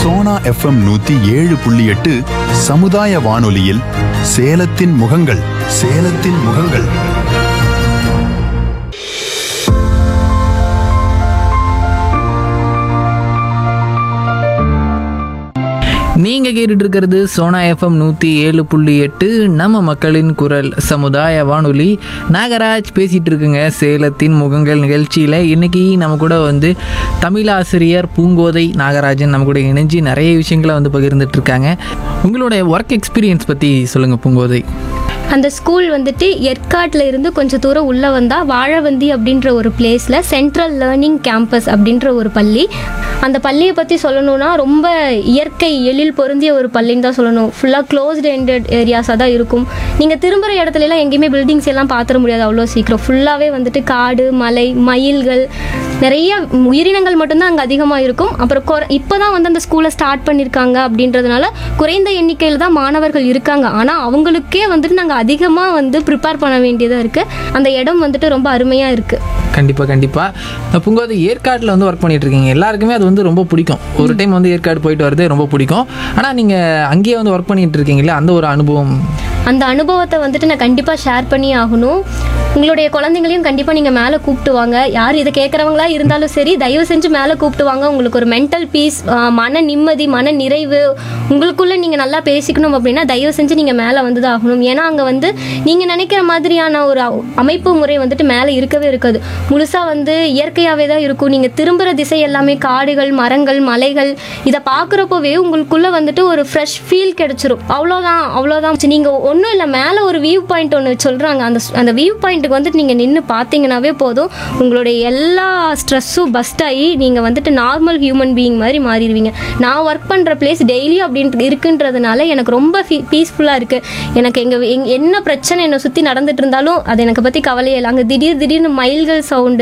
Sona FM நூத்தி ஏழு புள்ளி எட்டு சமுதாய வானொலியில் சேலத்தின் முகங்கள் சேலத்தின் முகங்கள் நீங்கள் கேட்டுட்டு இருக்கிறது சோனா எஃப்எம் நூற்றி ஏழு புள்ளி எட்டு நம்ம மக்களின் குரல் சமுதாய வானொலி நாகராஜ் பேசிகிட்டு இருக்குங்க சேலத்தின் முகங்கள் நிகழ்ச்சியில் இன்னைக்கு நம்ம கூட வந்து தமிழாசிரியர் பூங்கோதை நாகராஜன் நம்ம கூட இணைஞ்சு நிறைய விஷயங்களை வந்து பகிர்ந்துட்டு இருக்காங்க உங்களுடைய ஒர்க் எக்ஸ்பீரியன்ஸ் பற்றி சொல்லுங்கள் பூங்கோதை அந்த ஸ்கூல் வந்துட்டு ஏற்காட்டில் இருந்து கொஞ்சம் தூரம் உள்ளே வந்தால் வாழவந்தி அப்படின்ற ஒரு பிளேஸில் சென்ட்ரல் லேர்னிங் கேம்பஸ் அப்படின்ற ஒரு பள்ளி அந்த பள்ளியை பற்றி சொல்லணும்னா ரொம்ப இயற்கை எழில் பொருந்திய ஒரு பள்ளின்னு தான் சொல்லணும் ஃபுல்லாக க்ளோஸ்டு எண்டட் ஏரியாஸாக தான் இருக்கும் நீங்கள் திரும்புகிற இடத்துல எல்லாம் எங்கேயுமே பில்டிங்ஸ் எல்லாம் பார்த்துட முடியாது அவ்வளோ சீக்கிரம் ஃபுல்லாகவே வந்துட்டு காடு மலை மயில்கள் நிறைய உயிரினங்கள் மட்டும்தான் அங்கே அதிகமாக இருக்கும் அப்புறம் குற இப்போ தான் வந்து அந்த ஸ்கூலை ஸ்டார்ட் பண்ணியிருக்காங்க அப்படின்றதுனால குறைந்த எண்ணிக்கையில் தான் மாணவர்கள் இருக்காங்க ஆனால் அவங்களுக்கே வந்துட்டு நாங்கள் அதிகமாக வந்து ப்ரிப்பேர் பண்ண வேண்டியதாக இருக்குது அந்த இடம் வந்துட்டு ரொம்ப அருமையாக இருக்குது கண்டிப்பாக கண்டிப்பாக பூங்கோதை ஏற்காட்டில் வந்து ஒர்க் பண்ணிட்டு இருக்கீங்க எல்லாருக்குமே அது வந்து ரொம்ப பிடிக்கும் ஒரு டைம் வந்து ஏற்காடு போயிட்டு வரது ரொம்ப பிடிக்கும் ஆனால் நீங்கள் அங்கேயே வந்து ஒர்க் பண்ணிட்டு இருக்கீங்களே அந்த ஒரு அனுபவம் அந்த அனுபவத்தை வந்துட்டு நான் கண்டிப்பாக ஷேர் பண்ணி ஆகணும் உங்களுடைய குழந்தைங்களையும் கண்டிப்பாக நீங்கள் மேலே கூப்பிட்டு வாங்க யார் இதை கேட்குறவங்களா இருந்தாலும் சரி தயவு செஞ்சு மேலே கூப்பிட்டு வாங்க உங்களுக்கு ஒரு மென்டல் பீஸ் மன நிம்மதி மன நிறைவு உங்களுக்குள்ளே நீங்கள் நல்லா பேசிக்கணும் அப்படின்னா தயவு செஞ்சு நீங்கள் மேலே வந்து தான் ஆகணும் ஏன்னா அங்கே வந்து நீங்கள் நினைக்கிற மாதிரியான ஒரு அ- அமைப்பு முறை வந்துட்டு மேலே இருக்கவே இருக்காது முழுசாக வந்து இயற்கையாகவே தான் இருக்கும் நீங்கள் திரும்புகிற திசை எல்லாமே காடுகள் மரங்கள் மலைகள் இதை பார்க்குறப்போவே உங்களுக்குள்ளே வந்துட்டு ஒரு ஃப்ரெஷ் ஃபீல் கிடைச்சிரும் அவ்வளோதான் அவ்வளோதான் நீங்கள் ஒன்றும் இல்லை மேலே ஒரு வியூ பாயிண்ட் ஒன்று சொல்கிறாங்க அந்த அந்த வியூ பாயிண்ட்டுக்கு வந்துட்டு நீங்கள் நின்று பார்த்தீங்கன்னாவே போதும் உங்களுடைய எல்லா ஸ்ட்ரெஸ்ஸும் பஸ்ட் ஆகி நீங்கள் வந்துட்டு நார்மல் ஹியூமன் பீயிங் மாதிரி மாறிடுவீங்க நான் ஒர்க் பண்ணுற பிளேஸ் டெய்லியும் அப்படின்ட்டு இருக்குன்றதுனால எனக்கு ரொம்ப பீஸ்ஃபுல்லாக இருக்குது எனக்கு எங்கள் எங் என்ன பிரச்சனை என்னை சுற்றி நடந்துட்டு இருந்தாலும் அது எனக்கு பற்றி கவலையே இல்லை அங்கே திடீர் திடீர்னு மயில்கள் சவுண்டு